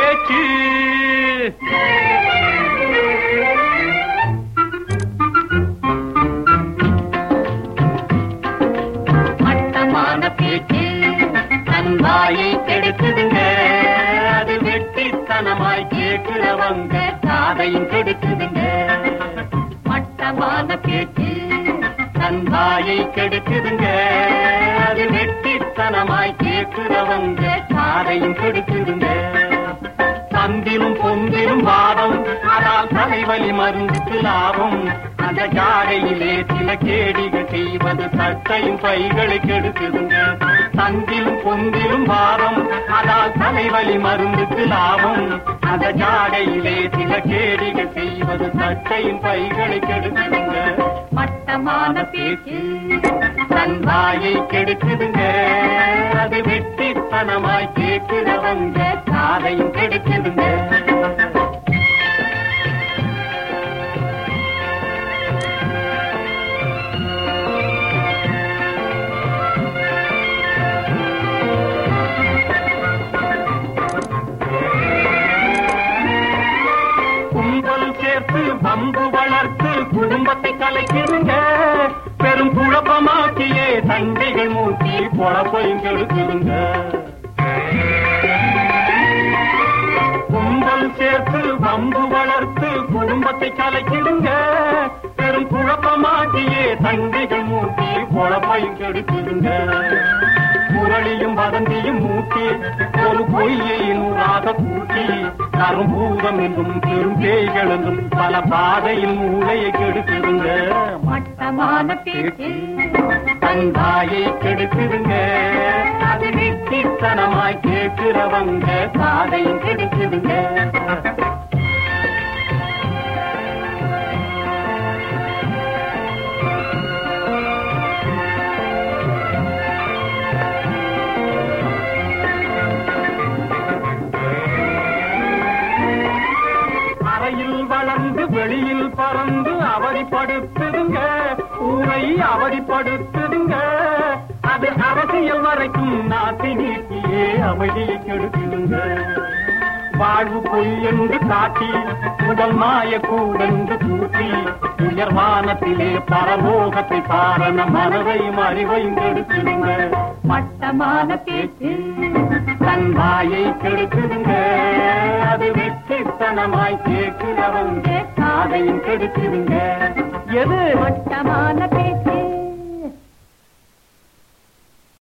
பேச்சு மட்டமான பேச்சு தன் வாயை கெடுக்குதுங்க அது வெட்டித்தனமாய் கேட்கிறவங்க காதையும் கெடுக்குதுங்க மட்டமான பேச்சு தன் வாயை கெடுக்குதுங்க அது வெட்டித்தனமாய் கேட்கிறவங்க காதையும் கெடுக்குதுங்க சந்திலும் பொந்திலும் வாதம் ஆனால் தலைவலி மருந்துக்கு லாபம் அந்த ஜாடையிலே சில கேடிகள் செய்வது சட்டையும் பைகளை கெடுக்குதுங்க சந்திலும் பொந்திலும் வாதம் ஆனால் தலைவலி மருந்துக்கு லாபம் அந்த ஜாடையிலே சில கேடிகள் செய்வது சட்டையும் பைகளை கெடுக்குதுங்க மட்டமான பேச்சு தன் வாயை கெடுக்குதுங்க அது வெட்டித்தனமாய் கேட்கிறவங்க காதையும் கெடுக்குதுங்க கும்பல் சேர்த்து பம்பு வளர்த்து குடும்பத்தை கலைக்குதுங்க பெரும் குழப்பமாக்கியே சண்டைகள் மூட்டி பொழப்பையும் கெடுக்குதுங்க கும்பல் சேர்த்து பம்பு வளர்த்து குடும்பத்தை கலைக்கிடுங்க பெரும் குழப்பமாக்கியே சண்டைகள் மூட்டி பொழப்பையும் கெடுக்குதுங்க குரளியும் வதந்தியும் மூட்டி ஒரு பொய்யை நூறாக கூட்டி கரும்பூதம் என்றும் பெரும் பேய்கள் என்றும் பல பாதையில் மூளையை கெடுக்குதுங்க மட்டமான பேச்சு தன் வாயை கெடுக்குதுங்க அது வெட்டித்தனமாய் கேட்கிறவங்க காதையும் கெடுக்குதுங்க அறையில் வளர்ந்து வெளியில் பறந்து அவதிப்படுத்துதுங்க ஊரை அவதிப்படுத்துதுங்க அது அரசியல் வரைக்கும் நாட்டை நீட்டியே அமைதியை கெடுக்குதுங்க வாழ்வு பொய் என்று காட்டி உடல் மாய கூடென்று கூட்டி உயர்வானத்திலே பரலோகத்தை பாரண மனதையும் அறிவையும் கெடுக்குதுங்க மட்டமான பேச்சு தன் வாயை கெடுக்குதுங்க அது வெற்றித்தனமாய் கேட்கிறவங்க காதையும் கெடுக்குதுங்க எது மட்டமான பேச்சு